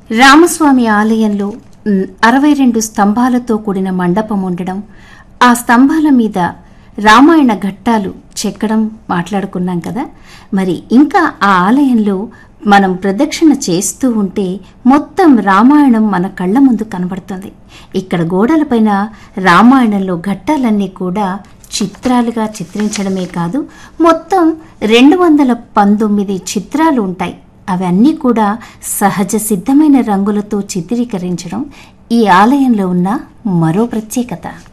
రామస్వామి ఆలయంలో మ్, అరవై రెండు స్తంభాలతో కూడిన మండపం ఉండడం ఆ స్తంభాల మీద రామాయణ ఘట్టాలు చెక్కడం మాట్లాడుకున్నాం కదా మరి ఇంకా ఆ ఆలయంలో మనం ప్రదక్షిణ చేస్తూ ఉంటే మొత్తం రామాయణం మన కళ్ళ ముందు కనబడుతుంది ఇక్కడ గోడలపైన రామాయణంలో ఘట్టాలన్నీ కూడా చిత్రాలుగా చిత్రించడమే కాదు మొత్తం రెండు వందల పంతొమ్మిది చిత్రాలు ఉంటాయి అవన్నీ కూడా సహజ సిద్ధమైన రంగులతో చిత్రీకరించడం ఈ ఆలయంలో ఉన్న మరో ప్రత్యేకత